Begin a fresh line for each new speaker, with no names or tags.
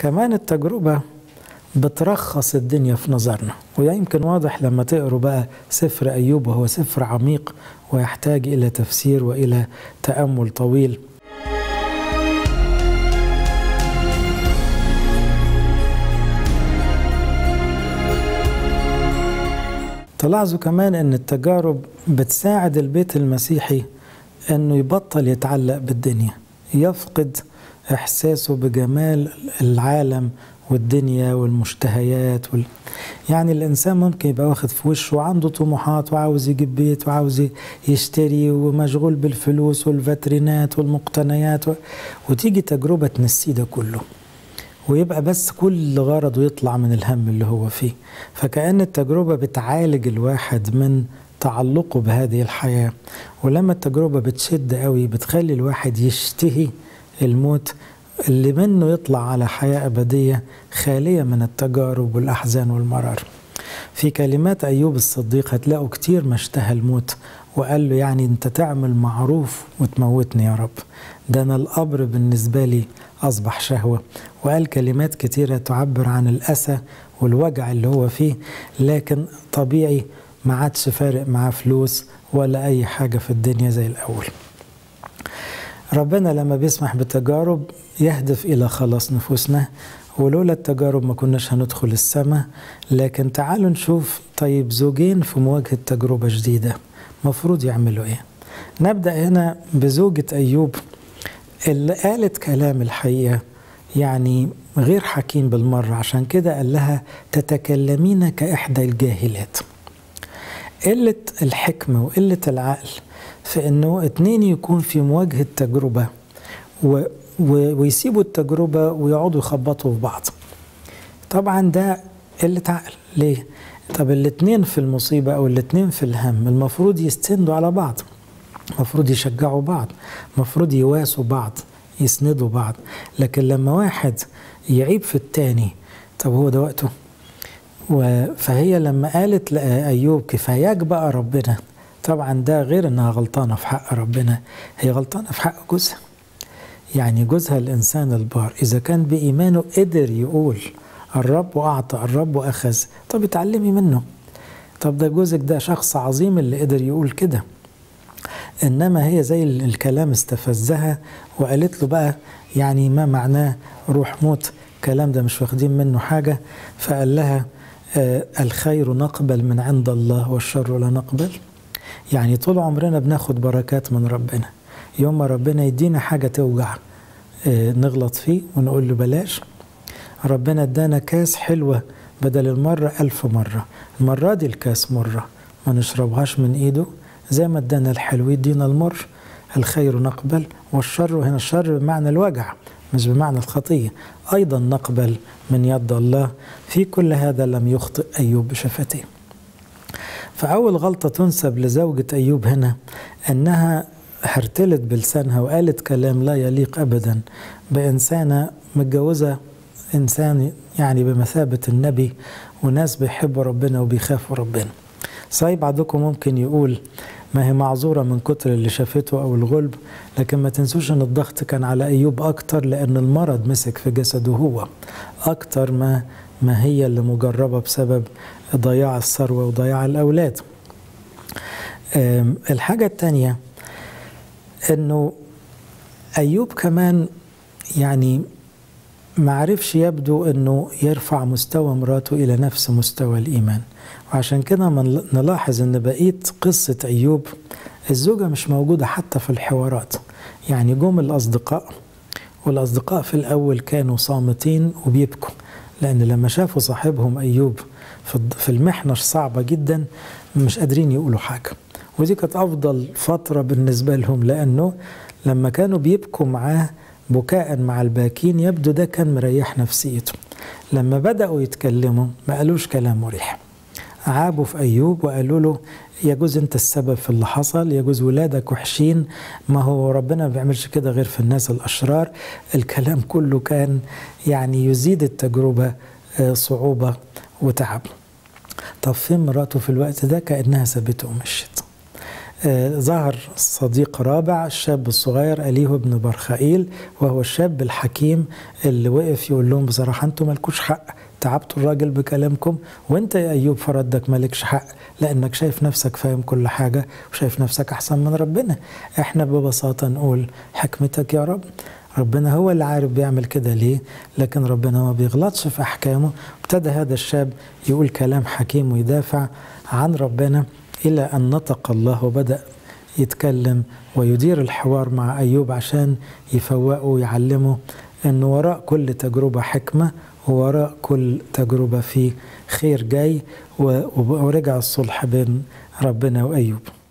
كمان التجربة بترخص الدنيا في نظرنا وده يمكن واضح لما تقروا بقى سفر أيوب وهو سفر عميق ويحتاج إلى تفسير وإلى تأمل طويل تلاحظوا كمان ان التجارب بتساعد البيت المسيحي انه يبطل يتعلق بالدنيا يفقد احساسه بجمال العالم والدنيا والمشتهيات وال... يعني الانسان ممكن يبقى واخد في وشه وعنده طموحات وعاوز يجيب بيت وعاوز يشتري ومشغول بالفلوس والفاترينات والمقتنيات و... وتيجي تجربه تنسيه ده كله ويبقى بس كل غرضه يطلع من الهم اللي هو فيه فكأن التجربة بتعالج الواحد من تعلقه بهذه الحياة ولما التجربة بتشد قوي بتخلي الواحد يشتهي الموت اللي منه يطلع على حياة أبدية خالية من التجارب والأحزان والمرار في كلمات أيوب الصديق هتلاقوا كتير ما اشتهى الموت وقال له يعني أنت تعمل معروف وتموتني يا رب ده أنا القبر بالنسبة لي أصبح شهوة وقال كلمات كتيرة تعبر عن الأسى والوجع اللي هو فيه لكن طبيعي ما عادش فارق معاه فلوس ولا أي حاجة في الدنيا زي الأول ربنا لما بيسمح بتجارب يهدف إلى خلاص نفوسنا ولولا التجارب ما كناش هندخل السماء لكن تعالوا نشوف طيب زوجين في مواجهة تجربة جديدة مفروض يعملوا إيه نبدأ هنا بزوجة أيوب اللي قالت كلام الحقيقة يعني غير حكيم بالمرة عشان كده قال لها تتكلمين كإحدى الجاهلات قلة الحكمة وقلة العقل في انه اتنين يكون في مواجهة تجربة و و ويسيبوا التجربة ويقعدوا يخبطوا في بعض طبعا ده قلة عقل ليه؟ طب الاتنين في المصيبة أو الاتنين في الهم المفروض يستندوا على بعض المفروض يشجعوا بعض المفروض يواسوا بعض يسندوا بعض لكن لما واحد يعيب في التاني طب هو ده وقته فهي لما قالت لأيوب كفاياك بقى ربنا طبعا ده غير انها غلطانة في حق ربنا هي غلطانة في حق جوزها يعني جوزها الإنسان البار إذا كان بإيمانه قدر يقول الرب أعطى الرب أخذ طب اتعلمي منه طب ده جوزك ده شخص عظيم اللي قدر يقول كده انما هي زي الكلام استفزها وقالت له بقى يعني ما معناه روح موت الكلام ده مش واخدين منه حاجه فقال لها آه الخير نقبل من عند الله والشر لا نقبل يعني طول عمرنا بناخد بركات من ربنا يوم ما ربنا يدينا حاجه توجع آه نغلط فيه ونقول له بلاش ربنا ادانا كاس حلوه بدل المره ألف مره المره دي الكاس مره ما نشربهاش من ايده زي ما ادانا الحلو يدينا المر الخير نقبل والشر هنا الشر بمعنى الوجع مش بمعنى الخطية أيضا نقبل من يد الله في كل هذا لم يخطئ أيوب بشفتيه فأول غلطة تنسب لزوجة أيوب هنا أنها هرتلت بلسانها وقالت كلام لا يليق أبدا بإنسانة متجوزة إنسان يعني بمثابة النبي وناس بيحبوا ربنا وبيخافوا ربنا صحيح بعضكم ممكن يقول ما هي معذورة من كتر اللي شافته أو الغلب لكن ما تنسوش أن الضغط كان على أيوب أكتر لأن المرض مسك في جسده هو أكتر ما ما هي اللي مجربة بسبب ضياع الثروة وضياع الأولاد الحاجة الثانية أنه أيوب كمان يعني ما عرفش يبدو أنه يرفع مستوى مراته إلى نفس مستوى الإيمان وعشان كده نلاحظ ان بقيه قصه ايوب الزوجه مش موجوده حتى في الحوارات يعني جم الاصدقاء والاصدقاء في الاول كانوا صامتين وبيبكوا لان لما شافوا صاحبهم ايوب في المحنه الصعبه جدا مش قادرين يقولوا حاجه ودي كانت افضل فتره بالنسبه لهم لانه لما كانوا بيبكوا معاه بكاء مع الباكين يبدو ده كان مريح نفسيته لما بداوا يتكلموا ما قالوش كلام مريح عابوا في أيوب وقالوا له يجوز أنت السبب في اللي حصل يجوز ولادك وحشين ما هو ربنا ما بيعملش كده غير في الناس الأشرار الكلام كله كان يعني يزيد التجربة صعوبة وتعب طب فين مراته في الوقت ده كأنها سابته ومشت آه ظهر صديق رابع الشاب الصغير أليه بن برخائيل وهو الشاب الحكيم اللي وقف يقول لهم بصراحة أنتم مالكوش حق تعبتوا الراجل بكلامكم وانت يا ايوب فردك مالكش حق لانك شايف نفسك فاهم كل حاجه وشايف نفسك احسن من ربنا احنا ببساطه نقول حكمتك يا رب ربنا هو اللي عارف بيعمل كده ليه لكن ربنا ما بيغلطش في احكامه ابتدى هذا الشاب يقول كلام حكيم ويدافع عن ربنا الى ان نطق الله وبدا يتكلم ويدير الحوار مع ايوب عشان يفوقه ويعلمه ان وراء كل تجربه حكمه ووراء كل تجربه في خير جاي ورجع الصلح بين ربنا وايوب